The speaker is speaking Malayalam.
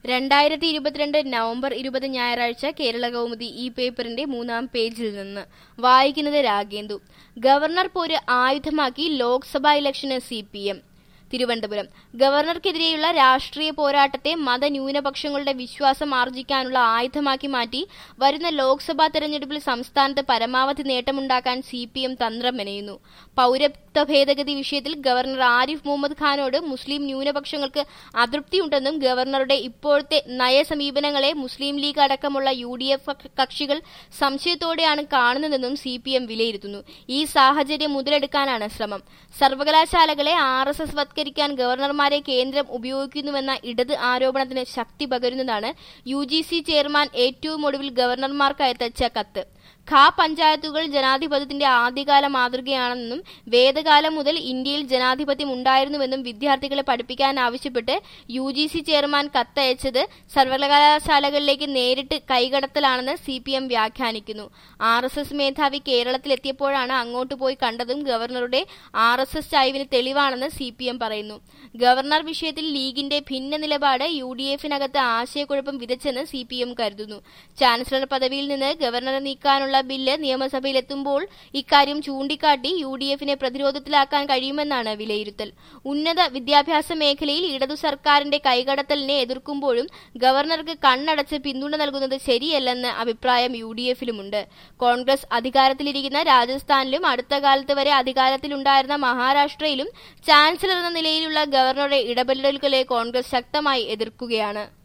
രണ്ടായിരത്തി ഇരുപത്തിരണ്ട് നവംബർ ഇരുപത് ഞായറാഴ്ച കേരള കൗമുദി ഈ പേപ്പറിന്റെ മൂന്നാം പേജിൽ നിന്ന് വായിക്കുന്നത് രാഗേന്ദു ഗവർണർ പോര് ആയുധമാക്കി ലോക്സഭാ ഇലക്ഷന് സി പി എം തിരുവനന്തപുരം ഗവർണർക്കെതിരെയുള്ള രാഷ്ട്രീയ പോരാട്ടത്തെ മതന്യൂനപക്ഷങ്ങളുടെ വിശ്വാസം ആർജിക്കാനുള്ള ആയുധമാക്കി മാറ്റി വരുന്ന ലോക്സഭാ തെരഞ്ഞെടുപ്പിൽ സംസ്ഥാനത്ത് പരമാവധി നേട്ടമുണ്ടാക്കാൻ സി പി എം തന്ത്രം മെനയുന്നു പൗരത്വ ഭേദഗതി വിഷയത്തിൽ ഗവർണർ ആരിഫ് മുഹമ്മദ് ഖാനോട് മുസ്ലിം ന്യൂനപക്ഷങ്ങൾക്ക് അതൃപ്തിയുണ്ടെന്നും ഗവർണറുടെ ഇപ്പോഴത്തെ നയസമീപനങ്ങളെ മുസ്ലിം ലീഗ് അടക്കമുള്ള യു ഡി എഫ് കക്ഷികൾ സംശയത്തോടെയാണ് കാണുന്നതെന്നും സി പി എം വിലയിരുത്തുന്നു ഈ സാഹചര്യം മുതലെടുക്കാനാണ് ശ്രമം സർവകലാശാലകളെ ആർ എസ് എസ് വത്കരിക്കാൻ ഗവർണർമാരെ കേന്ദ്രം ഉപയോഗിക്കുന്നുവെന്ന ഇടത് ആരോപണത്തിന് ശക്തി പകരുന്നതാണ് യു ജി സി ചെയർമാൻ ഏറ്റവും ഒടുവിൽ ഗവർണർമാർക്ക് അയച്ച കത്ത് ഖാ പഞ്ചായത്തുകൾ ജനാധിപത്യത്തിന്റെ ആദ്യകാല മാതൃകയാണെന്നും വേദകാലം മുതൽ ഇന്ത്യയിൽ ജനാധിപത്യം ഉണ്ടായിരുന്നുവെന്നും വിദ്യാർത്ഥികളെ പഠിപ്പിക്കാൻ ആവശ്യപ്പെട്ട് യു ജി സി ചെയർമാൻ കത്തയച്ചത് സർവകലാശാലകളിലേക്ക് നേരിട്ട് കൈകടത്തലാണെന്ന് സി പി എം വ്യാഖ്യാനിക്കുന്നു ആർ എസ് എസ് മേധാവി കേരളത്തിലെത്തിയപ്പോഴാണ് അങ്ങോട്ട് പോയി കണ്ടതും ഗവർണറുടെ ആർ എസ് എസ് ചായ്വിന് തെളിവാണെന്ന് സി പി എം പറയുന്നു ഗവർണർ വിഷയത്തിൽ ലീഗിന്റെ ഭിന്ന നിലപാട് യു ഡി എഫിനകത്ത് ആശയക്കുഴപ്പം വിതച്ചെന്ന് സി പി എം കരുതുന്നു ചാൻസലർ പദവിയിൽ നിന്ന് ഗവർണറെ നീക്കാനുള്ള ബില്ല് നിയമസഭയിലെത്തുമ്പോൾ ഇക്കാര്യം ചൂണ്ടിക്കാട്ടി യു ഡി എഫിനെ പ്രതിരോധത്തിലാക്കാൻ കഴിയുമെന്നാണ് വിലയിരുത്തൽ ഉന്നത വിദ്യാഭ്യാസ മേഖലയിൽ ഇടതു സർക്കാരിന്റെ കൈകടത്തലിനെ എതിർക്കുമ്പോഴും ഗവർണർക്ക് കണ്ണടച്ച് പിന്തുണ നൽകുന്നത് ശരിയല്ലെന്ന് അഭിപ്രായം യു ഡി എഫിലുമുണ്ട് കോൺഗ്രസ് അധികാരത്തിലിരിക്കുന്ന രാജസ്ഥാനിലും അടുത്ത കാലത്ത് വരെ അധികാരത്തിലുണ്ടായിരുന്ന മഹാരാഷ്ട്രയിലും ചാൻസലർ എന്ന നിലയിലുള്ള ഗവർണറുടെ ഇടപെടലുകളെ കോൺഗ്രസ് ശക്തമായി എതിർക്കുകയാണ്